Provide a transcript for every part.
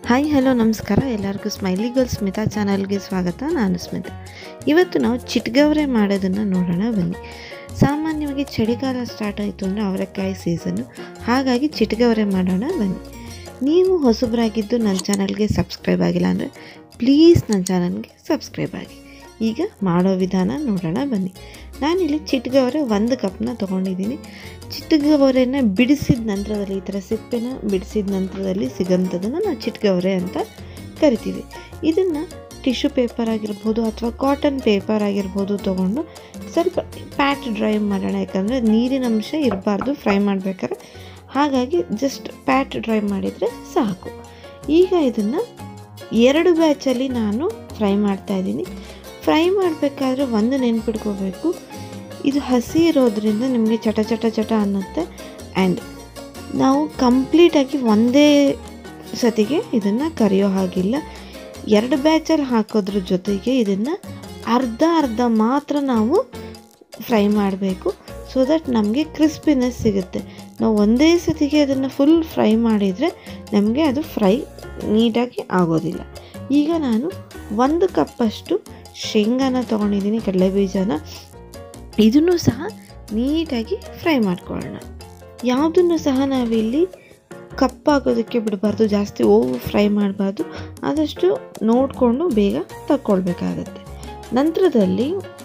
hi hello ನಮಸ್ಕಾರ ಎಲ್ಲರಿಗೂ smiley girl Smita ಚಾನಲ್ಗೆ ಸ್ವಾಗತ ನಾನು ಸ್ಮಿತಾ ಇವತ್ತು ನಾವು ಚಿಟ್ಗವರೆ ಮಾಡೋದನ್ನು ನೋಡೋಣ ಬನ್ನಿ ಸಾಮಾನ್ಯವಾಗಿ ಚಳಿಗಾಲ ಸ್ಟಾರ್ಟ್ ಆಯಿತು ಅಂದರೆ ಅವರೆಕಾಯಿ ಸೀಸನ್ನು ಹಾಗಾಗಿ ಚಿಟ್ಗವರೆ ಮಾಡೋಣ ಬನ್ನಿ ನೀವು ಹೊಸಬರಾಗಿದ್ದು ನನ್ನ ಚಾನಲ್ಗೆ ಸಬ್ಸ್ಕ್ರೈಬ್ ಆಗಿಲ್ಲ ಅಂದರೆ ಪ್ಲೀಸ್ ನನ್ನ ಚಾನಲ್ಗೆ ಸಬ್ಸ್ಕ್ರೈಬ್ ಆಗಿ ಈಗ ಮಾಡೋ ವಿಧಾನ ನೋಡೋಣ ಬನ್ನಿ ನಾನಿಲ್ಲಿ ಚಿಟ್ಗವರೆ ಒಂದು ಕಪ್ನ ತೊಗೊಂಡಿದ್ದೀನಿ ಚಿಟ್ಗವರೆನ ಬಿಡಿಸಿದ ನಂತರದಲ್ಲಿ ಈ ಥರ ಸಿಪ್ಪೆನ ಬಿಡಿಸಿದ ನಂತರದಲ್ಲಿ ಸಿಗೋಂಥದ್ದನ್ನು ನಾವು ಚಿಟ್ಗವರೆ ಅಂತ ಕರಿತೀವಿ ಇದನ್ನು ಟಿಶ್ಯೂ ಪೇಪರ್ ಆಗಿರ್ಬೋದು ಅಥವಾ ಕಾಟನ್ ಪೇಪರ್ ಆಗಿರ್ಬೋದು ತೊಗೊಂಡು ಸ್ವಲ್ಪ ಪ್ಯಾಟ್ ಡ್ರೈ ಮಾಡೋಣ ಯಾಕಂದರೆ ನೀರಿನ ಅಂಶ ಇರಬಾರ್ದು ಫ್ರೈ ಮಾಡಬೇಕಾದ್ರೆ ಹಾಗಾಗಿ ಜಸ್ಟ್ ಪ್ಯಾಟ್ ಡ್ರೈ ಮಾಡಿದರೆ ಸಾಕು ಈಗ ಇದನ್ನು ಎರಡು ಬ್ಯಾಚಲ್ಲಿ ನಾನು ಫ್ರೈ ಮಾಡ್ತಾಯಿದ್ದೀನಿ ಫ್ರೈ ಮಾಡಬೇಕಾದ್ರೆ ಒಂದು ನೆನ್ಪಿಟ್ಕೋಬೇಕು ಇದು ಹಸಿ ಇರೋದ್ರಿಂದ ನಿಮಗೆ ಚಟ ಚಟ ಚಟ ಅನ್ನುತ್ತೆ ಆ್ಯಂಡ್ ನಾವು ಕಂಪ್ಲೀಟಾಗಿ ಒಂದೇ ಸತಿಗೆ ಇದನ್ನು ಕರಿಯೋ ಹಾಗಿಲ್ಲ ಎರಡು ಬ್ಯಾಚಲ್ಲಿ ಹಾಕೋದ್ರ ಜೊತೆಗೆ ಇದನ್ನು ಅರ್ಧ ಅರ್ಧ ಮಾತ್ರ ನಾವು ಫ್ರೈ ಮಾಡಬೇಕು ಸೊ ದಟ್ ನಮಗೆ ಕ್ರಿಸ್ಪಿನೆಸ್ ಸಿಗುತ್ತೆ ನಾವು ಒಂದೇ ಸತಿಗೆ ಅದನ್ನು ಫುಲ್ ಫ್ರೈ ಮಾಡಿದರೆ ನಮಗೆ ಅದು ಫ್ರೈ ನೀಟಾಗಿ ಆಗೋದಿಲ್ಲ ಈಗ ನಾನು ಒಂದು ಕಪ್ಪಷ್ಟು ಶೇಂಗಾನ ತೊಗೊಂಡಿದ್ದೀನಿ ಕಡಲೆ ಬೀಜನ ಇದನ್ನು ಸಹ ನೀಟಾಗಿ ಫ್ರೈ ಮಾಡ್ಕೊಳ್ಳೋಣ ಯಾವುದನ್ನು ಸಹ ನಾವಿಲ್ಲಿ ಕಪ್ಪಾಗೋದಕ್ಕೆ ಬಿಡಬಾರ್ದು ಜಾಸ್ತಿ ಓವರ್ ಫ್ರೈ ಮಾಡಬಾರ್ದು ಆದಷ್ಟು ನೋಡಿಕೊಂಡು ಬೇಗ ತಗೊಳ್ಬೇಕಾಗತ್ತೆ ನಂತರದಲ್ಲಿ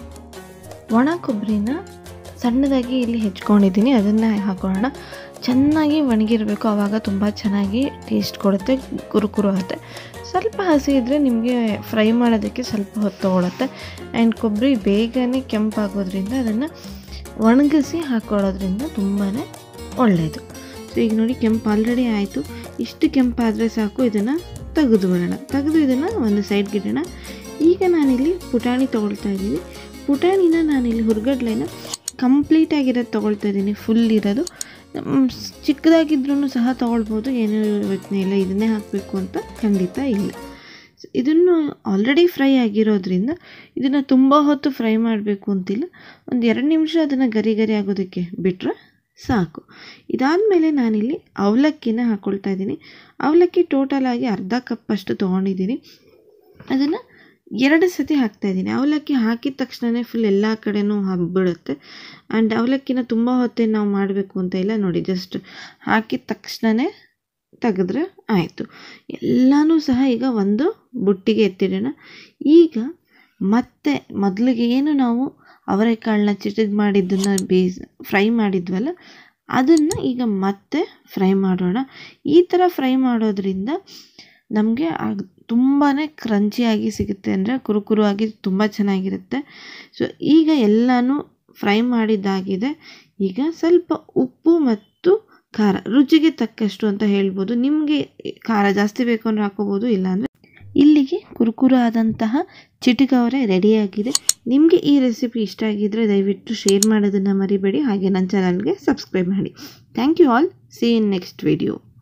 ಒಣ ಕೊಬ್ಬರಿನ ಸಣ್ಣದಾಗಿ ಇಲ್ಲಿ ಹೆಚ್ಕೊಂಡಿದ್ದೀನಿ ಅದನ್ನು ಹಾಕೊಳ್ಳೋಣ ಚೆನ್ನಾಗಿ ಒಣಗಿರಬೇಕು ಆವಾಗ ತುಂಬ ಚೆನ್ನಾಗಿ ಟೇಸ್ಟ್ ಕೊಡುತ್ತೆ ಕುರುಕುರು ಆಗುತ್ತೆ ಸ್ವಲ್ಪ ಹಸಿ ಇದ್ದರೆ ನಿಮಗೆ ಫ್ರೈ ಮಾಡೋದಕ್ಕೆ ಸ್ವಲ್ಪ ಹೊತ್ತು ತೊಗೊಳುತ್ತೆ ಆ್ಯಂಡ್ ಕೊಬ್ಬರಿ ಬೇಗನೆ ಕೆಂಪಾಗೋದ್ರಿಂದ ಅದನ್ನು ಒಣಗಿಸಿ ಹಾಕ್ಕೊಳ್ಳೋದ್ರಿಂದ ತುಂಬಾ ಒಳ್ಳೆಯದು ಸೊ ಈಗ ನೋಡಿ ಕೆಂಪು ಆಲ್ರೆಡಿ ಆಯಿತು ಇಷ್ಟು ಕೆಂಪಾದರೆ ಸಾಕು ಇದನ್ನು ತೆಗೆದು ಬಿಡೋಣ ತೆಗೆದು ಇದನ್ನು ಒಂದು ಸೈಡ್ಗೆ ಇಡೋಣ ಈಗ ನಾನಿಲ್ಲಿ ಪುಟಾಣಿ ತೊಗೊಳ್ತಾ ಇದ್ದೀನಿ ಪುಟಾಣಿನ ನಾನಿಲ್ಲಿ ಹುರ್ಗಡ್ಲೆನ ಕಂಪ್ಲೀಟಾಗಿರೋದು ತೊಗೊಳ್ತಾ ಇದ್ದೀನಿ ಫುಲ್ ಇರೋದು ಚಿಕ್ಕದಾಗಿದ್ರೂ ಸಹ ತೊಗೊಳ್ಬೋದು ಏನೂ ಯೋಚನೆ ಇಲ್ಲ ಇದನ್ನೇ ಹಾಕಬೇಕು ಅಂತ ಖಂಡಿತ ಇಲ್ಲ ಇದನ್ನು ಆಲ್ರೆಡಿ ಫ್ರೈ ಆಗಿರೋದ್ರಿಂದ ಇದನ್ನು ತುಂಬ ಹೊತ್ತು ಫ್ರೈ ಮಾಡಬೇಕು ಅಂತಿಲ್ಲ ಒಂದು ಎರಡು ನಿಮಿಷ ಅದನ್ನು ಗರಿ ಗರಿ ಆಗೋದಕ್ಕೆ ಬಿಟ್ಟರೆ ಸಾಕು ಇದಾದಮೇಲೆ ನಾನಿಲ್ಲಿ ಅವಲಕ್ಕಿನ ಹಾಕ್ಕೊಳ್ತಾ ಇದ್ದೀನಿ ಅವಲಕ್ಕಿ ಟೋಟಲಾಗಿ ಅರ್ಧ ಕಪ್ಪಷ್ಟು ತೊಗೊಂಡಿದ್ದೀನಿ ಅದನ್ನು ಎರಡು ಸತಿ ಹಾಕ್ತಾಯಿದ್ದೀನಿ ಅವಲಕ್ಕಿ ಹಾಕಿದ ತಕ್ಷಣವೇ ಫುಲ್ ಎಲ್ಲ ಕಡೆನೂ ಹಬ್ಬಿಡುತ್ತೆ ಆ್ಯಂಡ್ ಅವಲಕ್ಕಿನ ತುಂಬ ಹೊತ್ತೇ ನಾವು ಮಾಡಬೇಕು ಅಂತ ಇಲ್ಲ ನೋಡಿ ಜಸ್ಟ್ ಹಾಕಿದ ತಕ್ಷಣವೇ ತೆಗೆದ್ರೆ ಆಯಿತು ಎಲ್ಲನೂ ಸಹ ಈಗ ಒಂದು ಬುಟ್ಟಿಗೆ ಎತ್ತಿಡೋಣ ಈಗ ಮತ್ತೆ ಮೊದಲಿಗೆ ಏನು ನಾವು ಅವರೆಕಾಳನ್ನ ಚಿಟದ್ ಮಾಡಿದ್ದನ್ನು ಬೇಸ್ ಫ್ರೈ ಮಾಡಿದ್ವಲ್ಲ ಅದನ್ನು ಈಗ ಮತ್ತೆ ಫ್ರೈ ಮಾಡೋಣ ಈ ಥರ ಫ್ರೈ ಮಾಡೋದ್ರಿಂದ ನಮಗೆ ತುಂಬಾ ಕ್ರಂಚಿಯಾಗಿ ಸಿಗುತ್ತೆ ಅಂದರೆ ಕುರುಕುರು ಆಗಿ ತುಂಬ ಚೆನ್ನಾಗಿರುತ್ತೆ ಸೊ ಈಗ ಎಲ್ಲನೂ ಫ್ರೈ ಮಾಡಿದ್ದಾಗಿದೆ ಈಗ ಸ್ವಲ್ಪ ಉಪ್ಪು ಮತ್ತು ಖಾರ ರುಚಿಗೆ ತಕ್ಕಷ್ಟು ಅಂತ ಹೇಳ್ಬೋದು ನಿಮಗೆ ಖಾರ ಜಾಸ್ತಿ ಬೇಕು ಅಂದರೆ ಹಾಕೋಬೋದು ಇಲ್ಲಾಂದರೆ ಇಲ್ಲಿಗೆ ಕುರುಕುರು ಆದಂತಹ ಚಿಟಿಕವರೆ ರೆಡಿಯಾಗಿದೆ ನಿಮಗೆ ಈ ರೆಸಿಪಿ ಇಷ್ಟ ಆಗಿದ್ದರೆ ದಯವಿಟ್ಟು ಶೇರ್ ಮಾಡೋದನ್ನು ಮರಿಬೇಡಿ ಹಾಗೆ ನನ್ನ ಚಾನಲ್ಗೆ ಸಬ್ಸ್ಕ್ರೈಬ್ ಮಾಡಿ thank you all see in next video